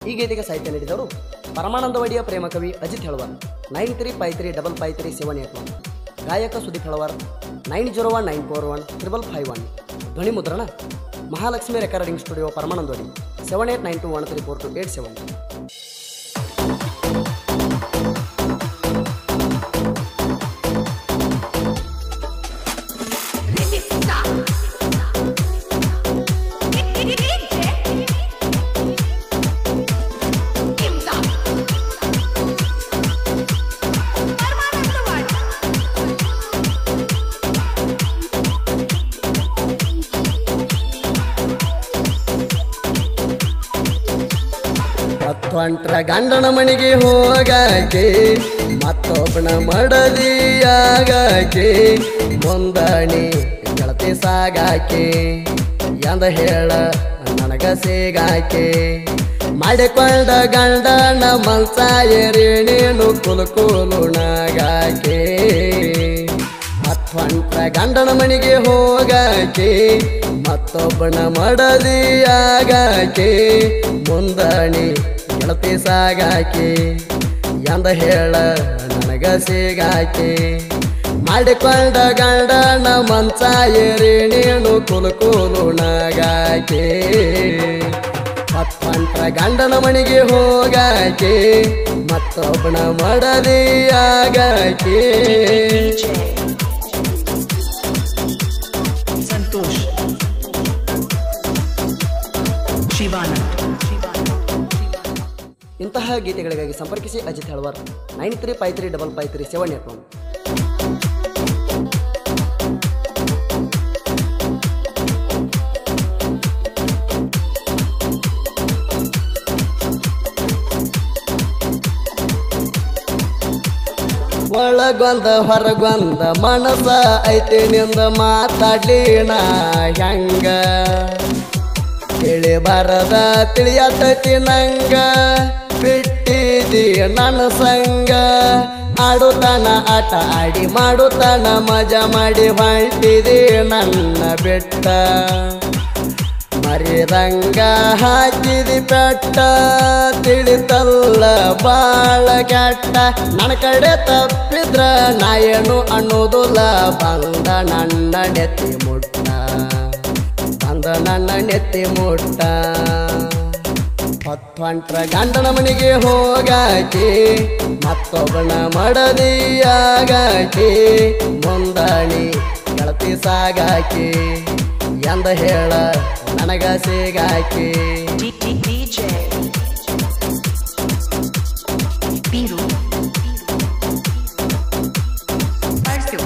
ಈ ಗೀತೆಗೆ ಸಾಹಿತ್ಯ ನೀಡಿದವರು ಪರಮಾನಂದವಾಡಿಯ ಪ್ರೇಮ ಕವಿ Ajit Helavar nine three five three double five three seven eight one ಗಾಯಕ Sudeep Helavar nine zero one nine four one triple five one ಧ್ವನಿ ಮುದ್ರಣ Mahalakshmi recording studio Paramanandawadi seven eight nine two one three four two eight seven ಮತ್ತೊಂಟ್ರ ಗಂಡನ ಮನೆಗೆ ಹೋಗಾಕೆ ಮತ್ತೊಬ್ಬನ ಮಡದಿಯಾಗಾಕೆ ಮುಂದಾಣಿ ಗೆಳತಿ ಸಾಗಾಕೆ ಎಂದ ಹೇಳ ನನಗ ಸೇಗಾಕೆ ಮಾಡಿಕೊಂಡ ಗಂಡನ ಮನ್ಸ ಏರಿ ನೀನು ಕುಲು ಕುಲುಣಗಾಕೆ ಮತ್ತೊಂಟ್ರ ಗಂಡನ ಮನೆಗೆ ಹೋಗಾಕೆ ಮತ್ತೊಬ್ಬನ ಮಡದಿಯಾಗಾಕೆ ಮುಂದಾಣಿ ಗೆಳತಿ ಸಾಗಾಕೆ ಎಂದ ಹೇಳ ನನಗ ಸಿಗಾಕೆ ಮಾಡಿಕೊಂಡ ಗಂಡನ ಮಂಚ ಏರಿ ನೀನು ಕುಲು ಕುಲುಣಗಾಕೆ ಮತ್ತೊಂಟ್ರ ಗಂಡನ ಮನೆಗೆ ಹೋಗಾಕೆ ಮತ್ತೊಬ್ಬನ ಮಡದಿಯಾಗಾಕೆ ಸಂತೋಷ್ ಶಿವಾನಂದ್ ಇಂತಹ ಗೀತೆಗಳಿಗಾಗಿ ಸಂಪರ್ಕಿಸಿ Ajit Helavar nine three five three double five three seven eight one ಒಳಗೊಂದ ಹೊರಗೊಂದ ಮನಸ ಐತಿ ನಿಂದ ಮಾತಾಡ್ಲಿ ನಾ ಹೆಂಗ ತಿಳಿ ಬರದ ತಿಳಿಯತೈತಿ ನಂಗ ಬಿಟ್ಟಿದಿ ನನ್ನ ಸಂಗ ಆಡುತ್ತಾನ ಆಟ ಆಡಿ ಮಾಡುತ್ತಾನ ಮಜಾ ಮಾಡಿ ಹೊಂಟಿದಿ ನನ್ನ ಬೆಟ್ಟ ಮರಿದಂಗ ಹಾಕಿದಿ ಪೆಟ್ಟ ತಿಳಿತಲ್ಲ ಬಾಳ ಕೆಟ್ಟ ನನ್ನ ಕಡೆ ತಪ್ಪಿದ್ರ ನಾ ಏನು ಅನ್ನೋದಿಲ್ಲ ಬಂದ ನನ್ನ ನೆತ್ತಿ ಮುಟ್ಟ ಬಂದ ನನ್ನ ನೆತ್ತಿ ಮುಟ್ಟ ಹೊತ್ತೊಂಟ್ರ ಗಂಡನ ಮನೆಗೆ ಹೋಗಾಕಿ ಮತ್ತೊಬ್ಬನ ಮಡದಿಯಾಗಾಕಿ ಮುಂದಾಣಿ ಗೆಳತಿ ಸಾಗಾಕಿ ಎಂದ ಹೇಳ ನನಗ ಸಿಗಾಕಿ DJ Biru Parsu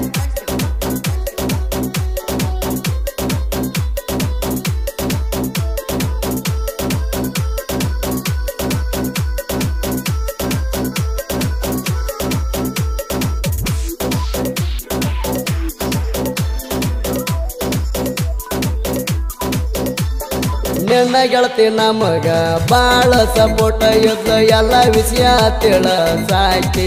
ನಿನ್ನ ಗೆಳತಿ ನಮಗ ಬಾಳ ಸಪೋಟ ಯುದ್ಧ ಎಲ್ಲ ವಿಷಯ ತಿಳ ಸಾಕಿ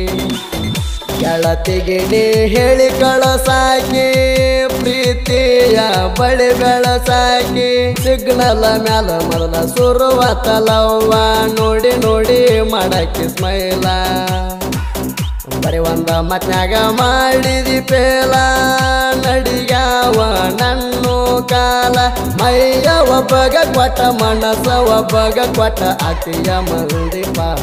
ಗೆಳತಿಗೆ ನೀ ಹೇಳಿ ಕಳಸಾಕಿ ಪ್ರೀತಿಯ ಬಳಿ ಬೆಳಸಾಕಿ ಸಿಗ್ನಲ್ ಮ್ಯಾಲ ಮೊದಲ ಸುರುವತಲವ್ವ ನೋಡಿ ನೋಡಿ ಮಾಡಕ್ಕೆ ಸ್ಮೈಲ ಬರೀ ಒಂದ ಮತ್ನ್ಯಾಗ ಮಾಡಿದಿ ಪೇಲ ನಡಿಯಾವ ನನ್ನು ಕಾಲ ಮೈಯ ಒಬ್ಬಗ ಕೊಟ್ಟ ಮನಸ ಒಬ್ಬಗ ಕೊಟ್ಟ ಅತಿಯ ಮಂದಿ ಪಾಲ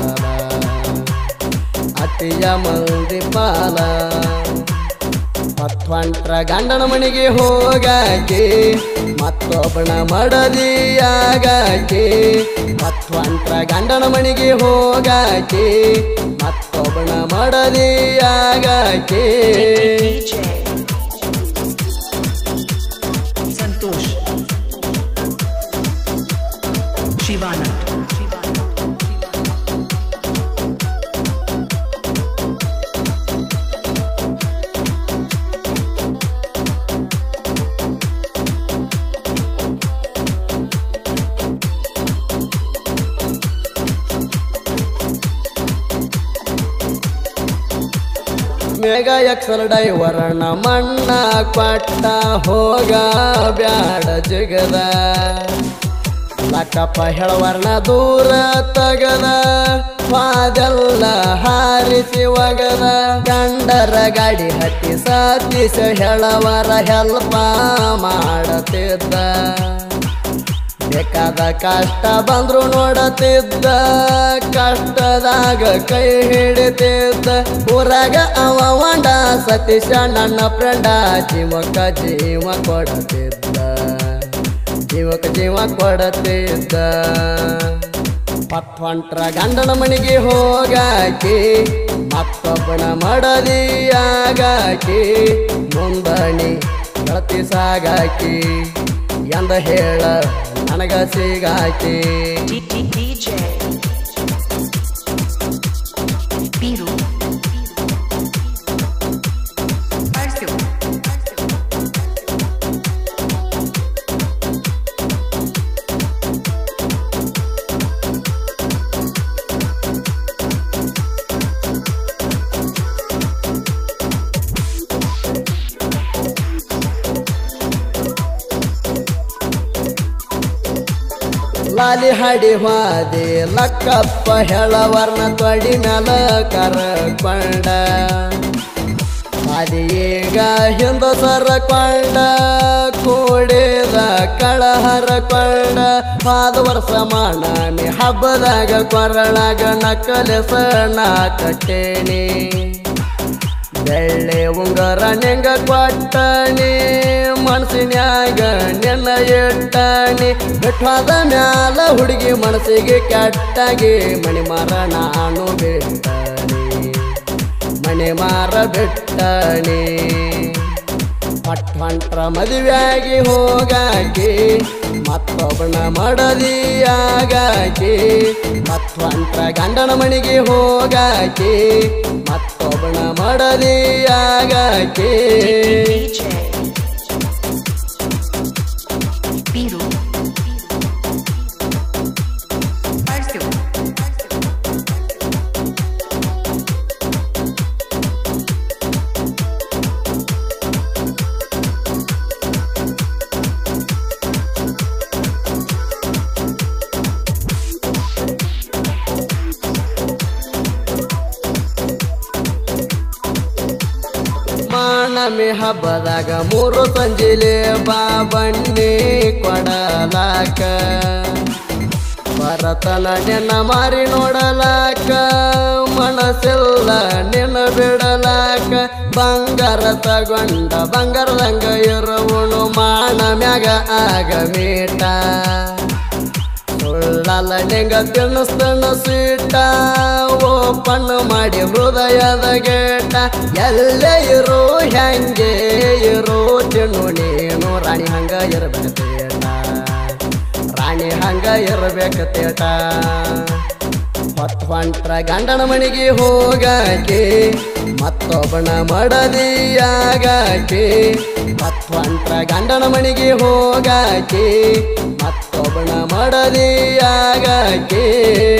ಅತಿಯ ಮಂದಿ ಪಾಲ ಮತ್ತೊಂಟ್ರ ಗಂಡನ ಮನೆಗೆ ಹೋಗಾಕಿ ಮತ್ತೊಬ್ಬನ ಮಡದಿಯಾಗಾಕಿ ಮತ್ತೊಂಟ್ರ ಗಂಡನ ಮನೆಗೆ ಹೋಗಾಕಿ ಮತ್ತೊಬ್ಬನ ಮಡದಿಯಾಗಾಕಿ DJ ಸಂತೋಷ್ ಶಿವಾನಂದ್ ಮೇಘ ಎಕ್ಸಲ್ ಡೈವರಣ ಮಣ್ಣ ಕೊಟ್ಟ ಹೋಗ ಬ್ಯಾಡ ಜಗದ ಲಕ್ಕಪ್ಪ ಹೇಳವರ್ಣ ದೂರ ತಗದ ಸ್ವಾದೆಲ್ಲ ಹಾರಿಸಿ ಒಗದ ಗಂಡರ ಗಾಡಿ ಹತ್ತಿ ಸತೀಶ ಹೇಳವರ ಹೆಲ್ಪ ಮಾಡತಿದ್ದ ಬೇಕಾದ ಕಷ್ಟ ಬಂದ್ರು ನೋಡತಿದ್ದ ಕಷ್ಟದಾಗ ಕೈ ಹಿಡಿತಿದ್ದ ಊರಾಗ ಅವ ಒಂಡ ಸತೀಶ ನನ್ನ ಫ್ರೆಂಡ ಜೀವಕ್ಕ ಜೀವ ಕೊಡತಿದ್ದ ಜೀವಕ್ಕ ಜೀವ ಕೊಡತಿದ್ದ ಪಟ್ವಂಟ್ರ ಗಂಡನ ಮನೆಗೆ ಹೋಗಾಕಿ ಮತ್ತೊಬ್ಬನ ಮಡದಿಯಾಗಾಕಿ ಮುಂದಣಿ ಗೆಳತಿ ಸಾಗಾಕಿ ಎಂದ ಹೇಳ ನನಗ ಸಿಗಾಕಿ DJ Biru Parsu ಲಾಲಿ ಹಾಡಿ ಹಾದಿ ಲಕ್ಕಪ್ಪ ಹೇಳವರ್ಣ ತೊಡಿ ಮ್ಯಾಲ ಕರಕೊಂಡ ಹಾದಿ ಈಗ ಹಿಂದ ಸರಕೊಂಡ ಕೂಡಿದ ಕಳಹರಕೊಂಡ ಹಾದ ವರ್ಷ ಮಾಡಾಮಿ ಹಬ್ಬದಾಗ ಕೊರಳಾಗ ನಕ್ಕಲೆ ಸಣ್ಣ ಕಟ್ಟೇನಿ ಬೆಳ್ಳೆ ಉಂಗರ ನೆಂಗ ಕೊಟ್ಟಣಿ ಮನಸ್ಸಿನ್ಯಾಗ ನಿನ್ನ ಇಟ್ಟಣಿ ಬಿಟ್ಟಾದ ಮ್ಯಾಲ ಹುಡುಗಿ ಮನಸ್ಸಿಗೆ ಕೆಟ್ಟಾಗಿ ಮಣಿ ಮಾರ ನಾನು ಬಿಟ್ಟಣಿ ಮಣಿ ಮಾರ ಬಿಟ್ಟಣಿ ಪಟ್ ಹೊಂಟ್ರ ಮದುವೆಯಾಗಿ ಹೋಗಾಕಿ ಮತ್ತೊಬ್ಬನ ಮಡದಿಯಾಗಾಕಿ ಮತ್ ಹೊಂಟ್ರ ಗಂಡನ ಮನೆಗೆ ಹೋಗಾಕಿ ಮತ್ತೊಬ್ಬನ ಮಡದಿಯಾಗಾಕಿ DJ Biru Parsu ಮಾನಮಿ ಹಬ್ಬದಾಗ ಮೂರು ಸಂಜಿಲೆ ಬಾ ಬನ್ನಿ ಕೊಡಲಾಕ ಭರತನ ನಿನ್ನ ಮಾರಿ ನೋಡಲಾಕ ಮನಸ್ಸಿಲ್ಲ ನಿನ್ನ ಬಿಡಲಾಕ ಬಂಗಾರ ತಗೊಂಡ ಬಂಗಾರದಂಗ ಇರುವನು ಮಾನ ಮ್ಯಾಗ ಆಗ ಮೀಟ ಸುಳ್ಳಲ್ಲ ನಿಂಗ ತಿನ್ನಿಸ್ತಣ ಸೀಟ ಓಪನ್ ಮಾಡಿ ಹೃದಯದ ಗೇಟ ಎಲ್ಲೇ ಇರು ಹೆಂಗೆ ಇರು ತಿನ್ನು ನೀನು ರಾಣಿ ಹಂಗ ಇರ್ಬೇಕು ತೇಟ ರಾಣಿ ಹಂಗ ಇರ್ಬೇಕು ತೇಟ ಹೊತ್ತು ಹೊಂಟ್ರ ಗಂಡನ ಮನೆಗೆ ಹೋಗಾಕಿ ಮತ್ತೊಬ್ಬನ ಮಡದಿಯಾಗಾಕಿ ಹೊತ್ತು ಹೊಂಟ್ರ ಗಂಡನ ಮನೆಗೆ ಹೋಗಾಕಿ ಮತ್ತೊಬ್ಬನ ಮಡದಿಯಾಗಾಕಿ